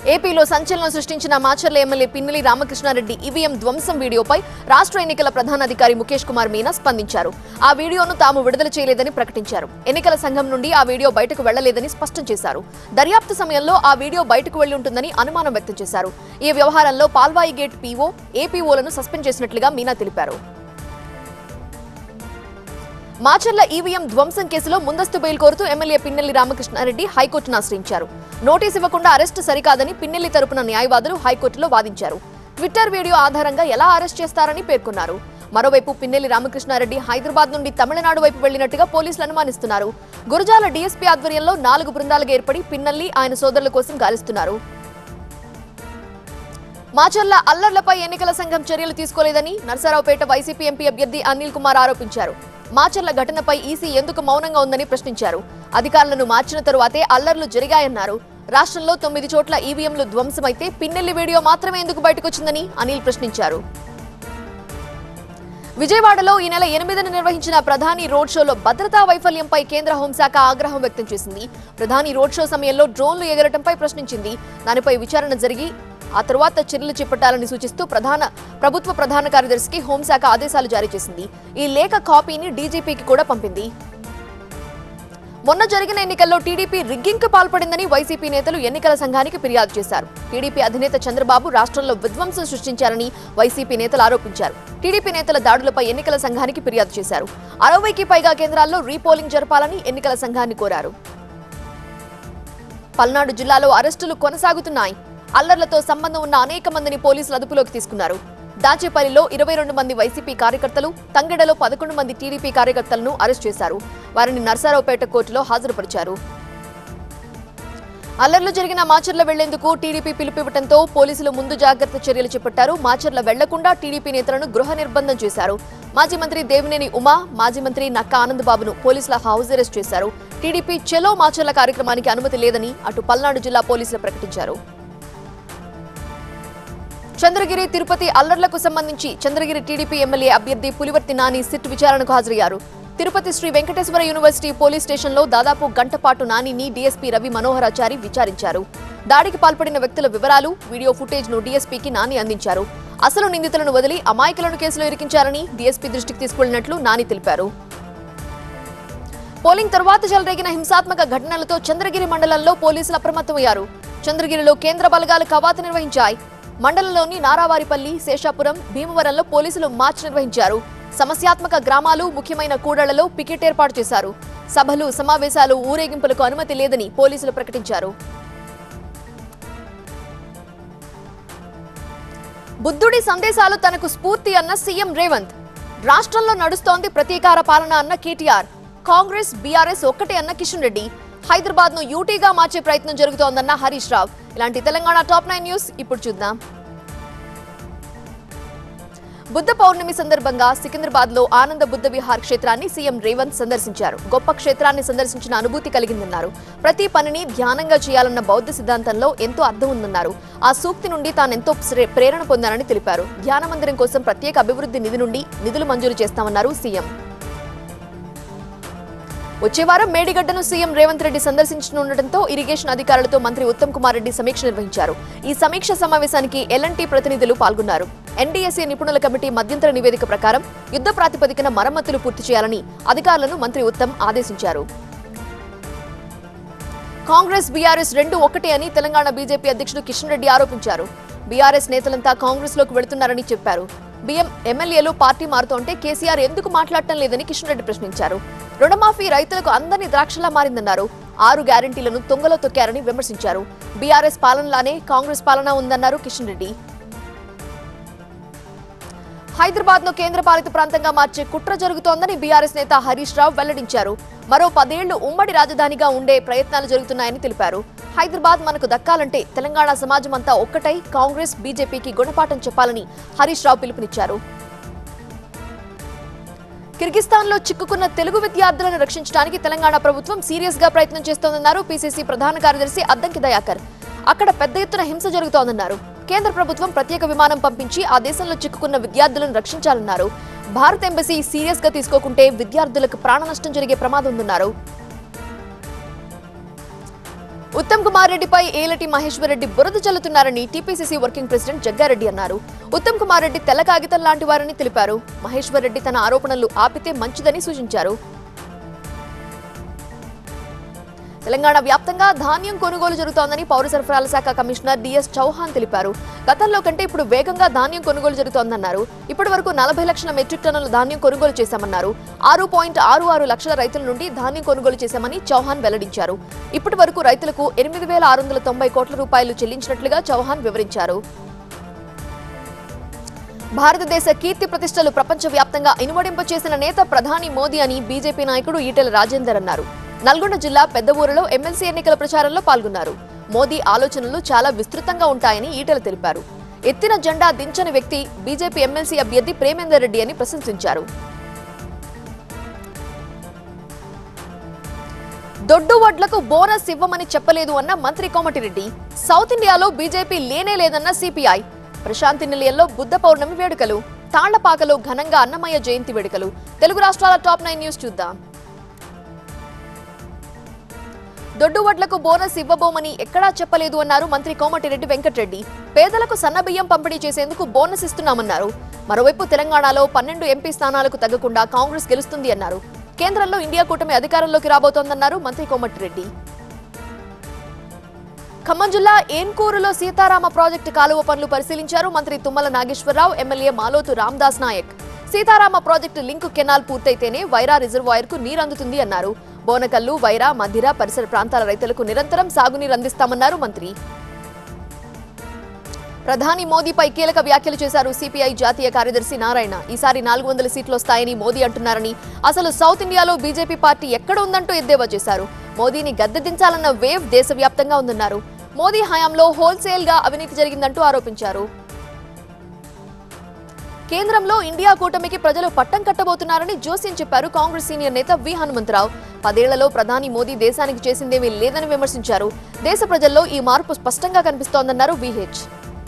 ఏపీలో సంచలనం సృష్టించిన మాచర్ల ఎమ్మెల్యే పిన్నెలి రామకృష్ణారెడ్డి ఈవీఎం ధ్వంసం వీడియోపై రాష్ట్ర ఎన్నికల ప్రధానాధికారి ముఖేష్ కుమార్ మీనా స్పందించారు ఆ వీడియోను తాము విడుదల చేయలేదని ప్రకటించారు ఎన్నికల సంఘం నుండి ఆ వీడియో బయటకు వెళ్లలేదని స్పష్టం చేశారు దర్యాప్తు సమయంలో ఆ వీడియో బయటకు వెళ్లి ఉంటుందని అనుమానం వ్యక్తం చేశారు ఈ వ్యవహారంలో పాల్వాయి గేట్ పీఓ ఏపీఓలను సస్పెండ్ చేసినట్లుగా మీనా తెలిపారు మాచర్ల ఈవీఎం ధ్వంసం కేసులో ముందస్తు బెయిల్ కోరుతూ ఎమ్మెల్యే పిన్నెల్లి రామకృష్ణారెడ్డి హైకోర్టును ఆశ్రయించారు నోటీస్ ఇవ్వకుండా అరెస్టు సరికాదని పిన్నెల్లి తరపున న్యాయవాదులు హైకోర్టులో వాదించారు ట్విట్టర్ వీడియో ఆధారంగా ఎలా అరెస్ట్ చేస్తారని పేర్కొన్నారు మరోవైపు పిన్నెల్లి రామకృష్ణారెడ్డి హైదరాబాద్ నుండి తమిళనాడు వైపు వెళ్లినట్టుగా పోలీసులు అనుమానిస్తున్నారు గురజాల డీఎస్పీ ఆధ్వర్యంలో నాలుగు బృందాలుగా ఏర్పడి పిన్నెల్లి ఆయన సోదరుల కోసం గాలిస్తున్నారు మాచర్ల అల్లర్లపై ఎన్నికల సంఘం చర్యలు తీసుకోలేదని నర్సరావుపేట వైసీపీ ఎంపీ అభ్యర్థి అనిల్ కుమార్ ఆరోపించారు మాచర్ల ఘటనపై ఈసీ ఎందుకు మౌనంగా ఉందని ప్రశ్నించారు అధికారులను మార్చిన తరువాతే అల్లర్లు జరిగాయన్నారు రాష్ట్రంలో తొమ్మిది చోట్ల ఈవీఎంలు ధ్వంసమైతే పిన్నెల్లి వీడియో మాత్రమే ఎందుకు బయటకొచ్చిందని అనిల్ ప్రశ్నించారు విజయవాడలో ఈ నెల ఎనిమిదిన నిర్వహించిన ప్రధాని రోడ్ షోలో భద్రతా వైఫల్యంపై కేంద్ర హోంశాఖ ఆగ్రహం వ్యక్తం చేసింది ప్రధాని రోడ్ షో సమయంలో డ్రోన్లు ఎగరటంపై ప్రశ్నించింది దానిపై విచారణ జరిగి ఆ తరువాత చర్యలు చేపట్టాలని సూచిస్తూ ప్రధాన ప్రభుత్వ ప్రధాన కార్యదర్శికి హోంశాఖ ఆదేశాలు జారీ చేసింది ఈ లేఖ కాపీని డీజీపీకి కూడా పంపింది మొన్న జరిగిన ఎన్నికల్లో టీడీపీ రిగ్గింగ్కు పాల్పడిందని వైసీపీ నేతలు ఎన్నికల సంఘానికి ఫిర్యాదు చేశారు టీడీపీ అధినేత చంద్రబాబు రాష్ట్రంలో విధ్వంసం సృష్టించారని వైసీపీ నేతలు ఆరోపించారు టీడీపీ నేతల దాడులపై ఎన్నికల సంఘానికి ఫిర్యాదు చేశారు అరవైకి పైగా కేంద్రాల్లో రీపోలింగ్ జరపాలని ఎన్నికల సంఘాన్ని కోరారు పల్నాడు జిల్లాలో అరెస్టులు కొనసాగుతున్నాయి అల్లర్లతో సంబంధం ఉన్న అనేక మందిని పోలీసులు అదుపులోకి తీసుకున్నారు దాచేపల్లిలో ఇరవై రెండు మంది వైసీపీ కార్యకర్తలు తంగెడలో పదకొండు మంది టీడీపీ కార్యకర్తలను అరెస్ట్ చేశారు వారిని నర్సారావుపేట కోర్టులో హాజరుపరిచారు అల్లర్లు జరిగిన మాచర్ల వెళ్లేందుకు టీడీపీ పిలుపివ్వడంతో పోలీసులు ముందు జాగ్రత్త చర్యలు చేపట్టారు మాచర్ల వెళ్లకుండా టీడీపీ నేతలను గృహ నిర్బంధం చేశారు మాజీ మంత్రి దేవినేని ఉమా మాజీ మంత్రి నక్కా ఆనందబాబును పోలీసుల హౌస్ అరెస్ట్ చేశారు టీడీపీ చెలో మాచర్ల కార్యక్రమానికి అనుమతి లేదని అటు పల్నాడు జిల్లా పోలీసులు ప్రకటించారు చంద్రగిరి తిరుపతి అల్లర్లకు సంబంధించి చంద్రగిరి టీడీపీ ఎమ్మెల్యే అభ్యర్థి పులివర్తి నాని సిట్ విచారణకు హాజరయ్యారు తిరుపతి శ్రీ వెంకటేశ్వర యూనివర్సిటీ పోలీస్ స్టేషన్లో దాదాపు గంట పాటు నానిని డీఎస్పీ రవి మనోహరాచారి విచారించారు దాడికి పాల్పడిన వ్యక్తుల వివరాలు వీడియో ఫుటేజ్ ను డీఎస్పీకి నాని అందించారు అసలు నిందితులను వదిలి అమాయకులను కేసులో ఇరికించారని డీఎస్పీ దృష్టికి తీసుకెళ్లినట్లు నాని తెలిపారు పోలింగ్ తర్వాత చెలరేగిన హింసాత్మక ఘటనలతో చంద్రగిరి మండలంలో పోలీసులు అప్రమత్తమయ్యారు చంద్రగిరిలో కేంద్ర బలగాలు కవాతు నిర్వహించాయి మండలంలోని నారావారిపల్లి శేషాపురం భీమవరంలో పోలీసులు మార్చ్ నిర్వహించారు సమస్యాత్మక గ్రామాలు ముఖ్యమైన కూడళ్లలో పికెట్ ఏర్పాటు చేశారు సభలు సమావేశాలు ఊరేగింపులకు అనుమతి లేదని పోలీసులు ప్రకటించారు బుద్ధుడి సందేశాలు తనకు స్ఫూర్తి అన్న సీఎం రేవంత్ రాష్ట్రంలో నడుస్తోంది ప్రతీకార పాలన అన్న కేటీఆర్ కాంగ్రెస్ బీఆర్ఎస్ ఒక్కటే అన్న కిషన్ రెడ్డి హైదరాబాద్ ను యూటీగా మార్చే ప్రయత్నం జరుగుతోందన్న హరీష్ రావు ఇలాంటి తెలంగాణ టాప్ నైన్ న్యూస్ ఇప్పుడు చూద్దాం బుద్ధ పౌర్ణమి సందర్భంగా సికింద్రాబాద్ లో ఆనంద బుద్ధ విహార్ క్షేత్రాన్ని సీఎం రేవంత్ సందర్శించారు గొప్ప క్షేత్రాన్ని సందర్శించిన అనుభూతి కలిగిందన్నారు ప్రతి పనిని ధ్యానంగా చేయాలన్న బౌద్ధ సిద్ధాంతంలో ఎంతో అర్థం ఉందన్నారు ఆ సూక్తి నుండి తానెంతో ప్రే- ప్రేరణ పొందానని తెలిపారు ధ్యాన మందిరం కోసం ప్రత్యేక అభివృద్ధి నిధి నుండి నిధులు మంజూరు చేస్తామన్నారు సీఎం వచ్చే వారం మేడిగడ్డను సీఎం రేవంత్ రెడ్డి సందర్శించనుండటంతో ఇరిగేషన్ అధికారులతో మంత్రి ఉత్తమ్ కుమార్ రెడ్డి సమీక్ష నిర్వహించారు ఈ సమీక్ష సమావేశానికి ఎల్ఎన్టీ ప్రతినిధులు పాల్గొన్నారు ఎన్డీఎస్ఏ నిపుణుల కమిటీ మధ్యంతర నివేదిక ప్రకారం యుద్ధ ప్రాతిపదికన మరమ్మతులు పూర్తి చేయాలని అధికారులను మంత్రి ఉత్తమ్ ఆదేశించారు కాంగ్రెస్ బీఆర్ఎస్ రెండు ఒకటే అని తెలంగాణ బీజేపీ అధ్యక్షుడు కిషన్ రెడ్డి ఆరోపించారు బీఆర్ఎస్ నేతలంతా కాంగ్రెస్ లోకి వెళుతున్నారని చెప్పారు బిఎం ఎమ్మెల్యేలు పార్టీ మారుతుంటే కేసీఆర్ ఎందుకు మాట్లాడటం లేదని కిషన్ రెడ్డి ప్రశ్నించారు రుణమాఫీ రైతులకు అందరినీ ద్రాక్షలా మారిందన్నారు ఆరు గ్యారంటీలను తొంగలో తొక్కారని విమర్శించారు బీఆర్ఎస్ పాలనలానే కాంగ్రెస్ పాలన ఉందన్నారు కిషన్ రెడ్డి హైదరాబాద్ ను కేంద్ర పాలిత ప్రాంతంగా మార్చే కుట్ర జరుగుతోందని బీఆర్ఎస్ నేత హరీష్ రావు వెల్లడించారు మరో పదేళ్లు ఉమ్మడి రాజధానిగా ఉండే ప్రయత్నాలు జరుగుతున్నాయని తెలిపారు హైదరాబాద్ మనకు దక్కాలంటే తెలంగాణ సమాజం అంతా ఒక్కటై కాంగ్రెస్ బీజేపీకి గుణపాఠం చెప్పాలని హరీష్ రావు పిలుపునిచ్చారు కిర్గిస్తాన్లో చిక్కుకున్న తెలుగు విద్యార్థులను రక్షించడానికి తెలంగాణ ప్రభుత్వం సీరియస్ గా ప్రయత్నం చేస్తోందన్నారు పీసీసీ ప్రధాన కార్యదర్శి అద్దంకి దయాకర్ అక్కడ పెద్ద ఎత్తున హింస జరుగుతోందన్నారు కేంద్ర ప్రభుత్వం ప్రత్యేక విమానం పంపించి ఆ దేశంలో చిక్కుకున్న విద్యార్థులను రక్షించాలన్నారు భారత్ ఎంబసీ సీరియస్ గా తీసుకోకుంటే విద్యార్థులకు ప్రాణ నష్టం జరిగే ప్రమాదం ఉందన్నారు ఉత్తమ్ కుమార్ రెడ్డిపై ఏలటి మహేశ్వర్ రెడ్డి బురద చల్లుతున్నారని టీపీసీసీ వర్కింగ్ ప్రెసిడెంట్ జగ్గారెడ్డి అన్నారు ఉత్తమ్ కుమార్ రెడ్డి తెల్ల కాగితం లాంటి వారని తెలిపారు మహేశ్వర్ రెడ్డి తన ఆరోపణలు ఆపితే మంచిదని సూచించారు తెలంగాణ వ్యాప్తంగా ధాన్యం కొనుగోలు జరుగుతోందని పౌర సరఫరాల శాఖ కమిషనర్ డిఎస్ చౌహాన్ తెలిపారు గతంలో కంటే ఇప్పుడు వేగంగా ధాన్యం కొనుగోలు జరుగుతోందన్నారు ఇప్పటి వరకు నలభై లక్షల మెట్రిక్ టన్నుల ధాన్యం కొనుగోలు చేశామన్నారు ఆరు పాయింట్ ఆరు ఆరు లక్షల రైతుల నుండి ధాన్యం కొనుగోలు చేశామని చౌహాన్ వెల్లడించారు ఇప్పటి వరకు రైతులకు ఎనిమిది వేల ఆరు వందల తొంభై కోట్ల రూపాయలు చెల్లించినట్లుగా చౌహాన్ వివరించారు భారతదేశ కీర్తి ప్రతిష్టలు ప్రపంచవ్యాప్తంగా ఇనుమడింప చేసిన నేత ప్రధాని మోదీ అని బీజేపీ నాయకుడు ఈటెల రాజేందర్ అన్నారు నల్గొండ జిల్లా పెద్దవూరులో ఎమ్మెల్సీ ఎన్నికల ప్రచారంలో పాల్గొన్నారు మోదీ ఆలోచనలు చాలా విస్తృతంగా ఉంటాయని ఈటెల తెలిపారు ఎత్తిన జెండా దించని వ్యక్తి బీజేపీ ఎమ్మెల్సీ అభ్యర్థి ప్రేమేందర్ రెడ్డి అని ప్రశంసించారు దొడ్డు వడ్లకు బోనస్ ఇవ్వమని చెప్పలేదు అన్న మంత్రి కోమటిరెడ్డి సౌత్ ఇండియాలో బీజేపీ లేనే లేదన్న సిపిఐ ప్రశాంతి నిలయంలో బుద్ధ పౌర్ణమి వేడుకలు తాళ్లపాకలో ఘనంగా అన్నమయ్య జయంతి వేడుకలు తెలుగు రాష్ట్రాల టాప్ నైన్ న్యూస్ చూద్దాం దొడ్డు వడ్లకు బోనస్ ఇవ్వబోమని ఎక్కడా చెప్పలేదు అన్నారు మంత్రి కోమటిరెడ్డి వెంకటరెడ్డి పేదలకు సన్నబియ్యం పంపిణీ చేసేందుకు బోనస్ ఇస్తున్నామన్నారు మరోవైపు తెలంగాణలో పన్నెండు ఎంపీ స్థానాలకు తగ్గకుండా కాంగ్రెస్ గెలుస్తుంది అన్నారు కేంద్రంలో ఇండియా కూటమి అధికారంలోకి రాబోతోందన్నారు మంత్రి కోమటిరెడ్డి ఖమ్మం జిల్లా ఏన్కూరులో సీతారామ ప్రాజెక్టు కాలువ పనులు పరిశీలించారు మంత్రి Tummala Nageswara Rao MLA Maloth Ramdas Naik Sitarama project link canal పూర్తయితేనే వైరా రిజర్వాయర్ కు నీరందుతుంది అన్నారు బోనకల్లు వైరా మధిర పరిసర ప్రాంతాల రైతులకు నిరంతరం సాగునీరు అందిస్తామన్నారు మంత్రి ప్రధాని మోదీపై కీలక వ్యాఖ్యలు చేశారు సిపిఐ జాతీయ కార్యదర్శి నారాయణ ఈసారి నాలుగు వందల సీట్లు వస్తాయని మోదీ అంటున్నారని అసలు సౌత్ ఇండియాలో బీజేపీ పార్టీ ఎక్కడ ఉందంటూ ఎద్దేవా చేశారు మోదీని గద్దెదించాలన్న వేవ్ దేశవ్యాప్తంగా ఉందన్నారు మోదీ హయాంలో హోల్సేల్ గా అవినీతి జరిగిందంటూ ఆరోపించారు కేంద్రంలో ఇండియా కూటమికి ప్రజలు పట్టం కట్టబోతున్నారని జోస్యం చెప్పారు కాంగ్రెస్ సీనియర్ నేత వి హనుమంతరావు పదేళ్లలో ప్రధాని మోదీ దేశానికి చేసిందేమీ లేదని విమర్శించారు దేశ ప్రజల్లో ఈ మార్పు స్పష్టంగా కనిపిస్తోందన్నారు విహెచ్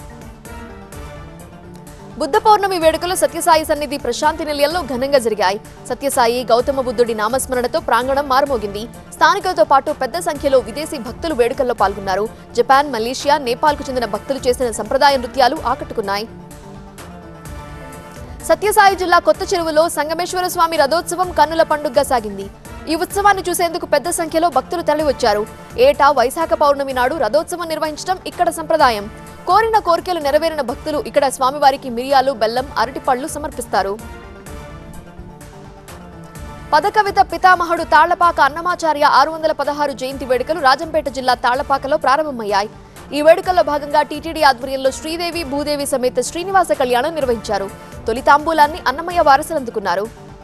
బుద్ధ పౌర్ణమి వేడుకలు సత్యసాయి సన్నిధి ప్రశాంతి నిలయంలో ఘనంగా జరిగాయి సత్యసాయి గౌతమ బుద్ధుడి నామస్మరణతో ప్రాంగణం మారుమోగింది స్థానికులతో పాటు పెద్ద సంఖ్యలో విదేశీ భక్తులు వేడుకల్లో పాల్గొన్నారు జపాన్ మలేషియా నేపాల్కు చెందిన భక్తులు చేసిన సంప్రదాయ నృత్యాలు ఆకట్టుకున్నాయి సత్యసాయి జిల్లా కొత్త చెరువులో సంగమేశ్వర స్వామి రథోత్సవం కన్నుల పండుగగా సాగింది ఈ ఉత్సవాన్ని చూసేందుకు పెద్ద సంఖ్యలో భక్తులు తరలివచ్చారు ఏటా వైశాఖ పౌర్ణమి నాడు రథోత్సవం నిర్వహించడం ఇక్కడ సంప్రదాయం కోరిన కోరికలు నెరవేరిన భక్తులు ఇక్కడ స్వామివారికి మిరియాలు బెల్లం అరటిపళ్లు సమర్పిస్తారు పదకవిత పితామహుడు తాళ్లపాక అన్నమాచార్య ఆరు వందల పదహారు జయంతి వేడుకలు రాజంపేట జిల్లా తాళ్లపాకలో ప్రారంభమయ్యాయి ఈ వేడుకల్లో భాగంగా టీటీడీ ఆధ్వర్యంలో శ్రీదేవి భూదేవి సమేత శ్రీనివాస కళ్యాణం నిర్వహించారు తొలి తాంబూలాన్ని అన్నమయ్య వారసులు అందుకున్నారు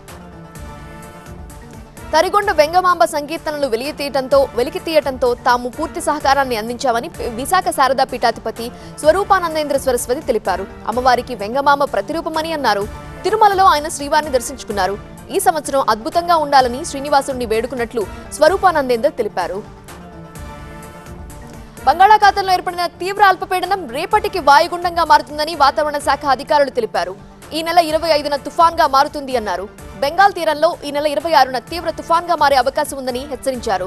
తరిగొండ వెంగమాంబ సంకీర్తనలు వెలికితీయటంతో వెలికితీయటంతో తాము పూర్తి సహకారాన్ని అందించామని విశాఖ శారదా పీఠాధిపతి స్వరూపానందేంద్ర సరస్వతి తెలిపారు అమ్మవారికి వెంగమాంబ ప్రతిరూపమని అన్నారు తిరుమలలో ఆయన శ్రీవారిని దర్శించుకున్నారు ఈ సంవత్సరం అద్భుతంగా ఉండాలని శ్రీనివాసుడిని వేడుకున్నట్లు స్వరూపానందేందర్ తెలిపారు బంగాళాఖాతంలో ఏర్పడిన తీవ్ర అల్పపీడనం రేపటికి వాయుగుండంగా మారుతుందని వాతావరణ శాఖ అధికారులు తెలిపారు ఈ నెల ఇరవై ఐదున తుఫాన్గా మారుతుంది అన్నారు బెంగాల్ తీరంలో ఈ నెల ఇరవై ఆరున తీవ్ర తుఫాన్గా మారే అవకాశం ఉందని హెచ్చరించారు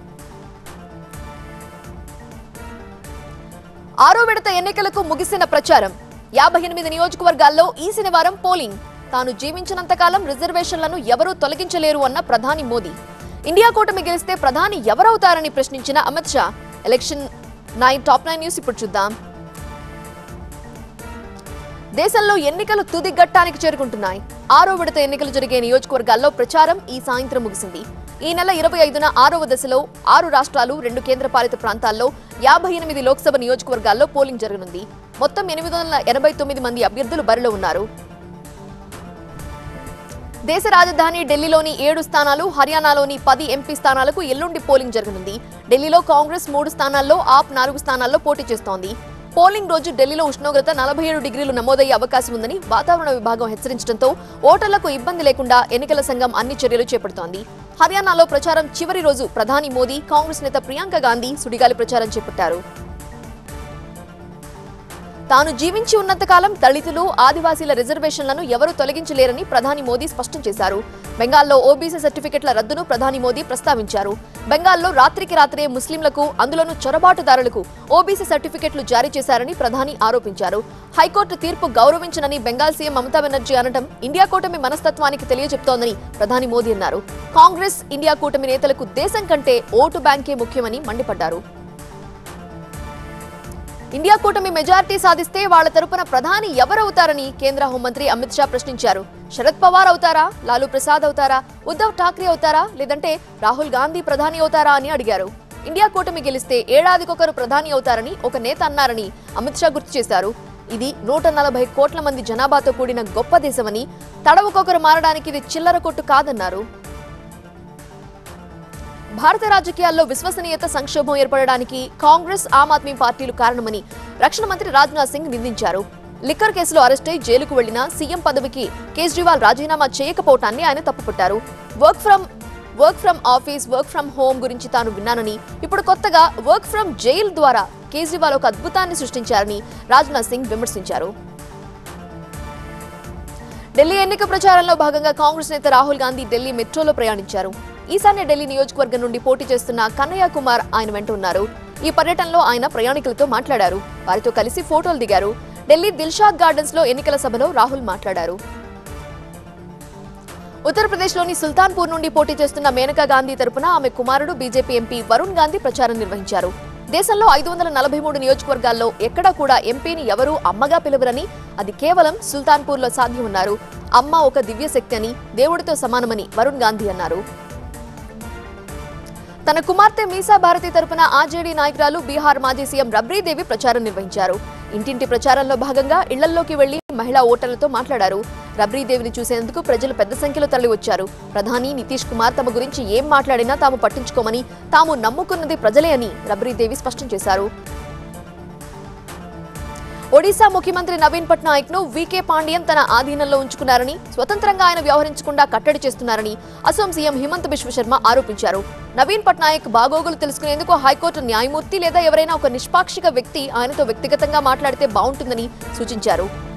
ఆరో విడత ఎన్నికలకు ముగిసిన ప్రచారం యాభై ఎనిమిది నియోజకవర్గాల్లో ఈ శనివారం పోలింగ్ తాను జీవించినంతకాలం రిజర్వేషన్లను ఎవరూ తొలగించలేరు అన్న ప్రధాని మోదీ ఇండియా కూటమి గెలిస్తే ప్రధాని ఎవరవుతారని ప్రశ్నించిన Amit Shah election nine top nine news ఇప్పుడు చూద్దాం దేశంలో ఎన్నికలు తుది ఘట్టానికి చేరుకుంటున్నాయి ఆరో విడత ఎన్నికలు జరిగే నియోజకవర్గాల్లో ప్రచారం ఈ సాయంత్రం ముగిసింది ఈ నెల ఇరవై ఐదున ఆరవ దశలో ఆరు రాష్ట్రాలు రెండు కేంద్రపాలిత ప్రాంతాల్లో యాభై ఎనిమిది లోక్సభ నియోజకవర్గాల్లో పోలింగ్ జరగనుంది మొత్తం ఎనిమిది వందల ఎనభై తొమ్మిది మంది అభ్యర్థులు బరిలో ఉన్నారు దేశ రాజధాని ఢిల్లీలోని ఏడు స్థానాలు హర్యానాలోని పది ఎంపీ స్థానాలకు ఎల్లుండి పోలింగ్ జరగనుంది ఢిల్లీలో కాంగ్రెస్ మూడు స్థానాల్లో ఆప్ నాలుగు స్థానాల్లో పోటీ చేస్తోంది పోలింగ్ రోజు ఢిల్లీలో ఉష్ణోగ్రత నలభై ఏడు డిగ్రీలు నమోదయ్యే అవకాశం ఉందని వాతావరణ విభాగం హెచ్చరించడంతో ఓటర్లకు ఇబ్బంది లేకుండా ఎన్నికల సంఘం అన్ని చర్యలు చేపడుతోంది హర్యానాలో ప్రచారం చివరి రోజు ప్రధాని మోదీ కాంగ్రెస్ నేత ప్రియాంక గాంధీ సుడిగాలి ప్రచారం చేపట్టారు తాను జీవించి ఉన్నంతకాలం దళితులు ఆదివాసీల రిజర్వేషన్లను ఎవరూ తొలగించలేరని ప్రధాని మోదీ స్పష్టం చేశారు బెంగాల్లో ఓబీసీ సర్టిఫికెట్ల రద్దును ప్రధాని మోదీ ప్రస్తావించారు బెంగాల్లో రాత్రికి రాత్రే ముస్లింలకు అందులోనూ చొరబాటుదారులకు ఓబీసీ సర్టిఫికెట్లు జారీ చేశారని ప్రధాని ఆరోపించారు హైకోర్టు తీర్పు గౌరవించనని బెంగాల్ సీఎం మమతా బెనర్జీ అనడం ఇండియా కూటమి మనస్తత్వానికి తెలియజెప్తోందని ప్రధాని మోదీ అన్నారు కాంగ్రెస్ ఇండియా కూటమి నేతలకు దేశం కంటే ఓటు బ్యాంకే ముఖ్యమని మండిపడ్డారు ఇండియా కూటమి మెజార్టీ సాధిస్తే వాళ్ల తరపున ప్రధాని ఎవరవుతారని కేంద్ర హోంమంత్రి అమిత్ షా ప్రశ్నించారు శరద్ పవార్ అవుతారా లాలూ ప్రసాద్ అవుతారా ఉద్ధవ్ ఠాక్రే అవుతారా లేదంటే రాహుల్ గాంధీ ప్రధాని అవుతారా అని అడిగారు ఇండియా కూటమి గెలిస్తే ఏడాదికొకరు ప్రధాని అవుతారని ఒక నేత అన్నారని అమిత్ షా గుర్తు చేశారు ఇది నూట నలభై కోట్ల మంది జనాభాతో కూడిన గొప్ప దేశమని తడవుకొకరు మారడానికి ఇది చిల్లర కొట్టు కాదన్నారు భారత రాజకీయాల్లో విశ్వసనీయత సంక్షోభం ఏర్పడడానికి కాంగ్రెస్ ఆమ్ ఆద్మీ పార్టీలు కారణమని రక్షణ మంత్రి రాజ్నాథ్ సింగ్ నిందించారు లిక్కర్ కేసులో అరెస్టై జైలుకు వెళ్లిన సీఎం పదవికి కేజ్రీవాల్ రాజీనామా చేయకపోవటాన్ని ఆయన తప్పుపట్టారు work from work from office work from home గురించి తాను విన్నానని ఇప్పుడు కొత్తగా వర్క్ ఫ్రం జైల్ ద్వారా కేజ్రీవాల్ ఒక అద్భుతాన్ని సృష్టించారని రాజ్నాథ్ సింగ్ విమర్శించారు ఢిల్లీ ఎన్నిక ప్రచారంలో భాగంగా కాంగ్రెస్ నేత రాహుల్ గాంధీ ఢిల్లీ మెట్రోలో ప్రయాణించారు ఈశాన్య ఢిల్లీ నియోజకవర్గం నుండి పోటీ చేస్తున్న కన్నయ్య కుమార్ ఆయన వెంట ఉన్నారు ఈ పర్యటనలో ఆయన ప్రయాణికులతో మాట్లాడారు వారితో కలిసి ఫోటోలు దిగారు ఢిల్లీ దిల్షాద్ గార్డెన్స్ లో ఎన్నికల సభలో రాహుల్ మాట్లాడారు ఉత్తరప్రదేశ్లోని సుల్తాన్పూర్ నుండి పోటీ చేస్తున్న మేనకా గాంధీ తరపున ఆమె కుమారుడు బీజేపీ ఎంపీ వరుణ్ గాంధీ ప్రచారం నిర్వహించారు దేశంలో ఐదు వందల నలభై మూడు నియోజకవర్గాల్లో ఎక్కడా కూడా ఎంపీని ఎవరూ అమ్మగా పిలవరని అది కేవలం సుల్తాన్పూర్లో సాధ్యమన్నారు అమ్మ ఒక దివ్యశక్తి అని దేవుడితో సమానమని వరుణ్ గాంధీ అన్నారు తన కుమార్తె మీసా భారతి తరపున ఆర్జేడీ నాయకురాలు బీహార్ మాజీ సీఎం రబ్రీదేవి ప్రచారం నిర్వహించారు ఇంటింటి ప్రచారంలో భాగంగా ఇళ్లల్లోకి వెళ్లి మహిళా ఓటర్లతో మాట్లాడారు రబ్రీదేవిని చూసేందుకు ప్రజలు పెద్ద సంఖ్యలో తరలివచ్చారు ప్రధాని నితీష్ కుమార్ తమ గురించి ఏం మాట్లాడినా తాము పట్టించుకోమని తాము నమ్ముకున్నది ప్రజలే అని రబ్రీదేవి స్పష్టం చేశారు ఒడిశా ముఖ్యమంత్రి నవీన్ పట్నాయక్ ను వీకే పాండ్యన్ తన ఆధీనంలో ఉంచుకున్నారని స్వతంత్రంగా ఆయన వ్యవహరించకుండా కట్టడి చేస్తున్నారని అసోం సీఎం హిమంత్ బిశ్వ శర్మ ఆరోపించారు నవీన్ పట్నాయక్ బాగోగులు తెలుసుకునేందుకు హైకోర్టు న్యాయమూర్తి లేదా ఎవరైనా ఒక నిష్పాక్షిక వ్యక్తి ఆయనతో వ్యక్తిగతంగా మాట్లాడితే బాగుంటుందని సూచించారు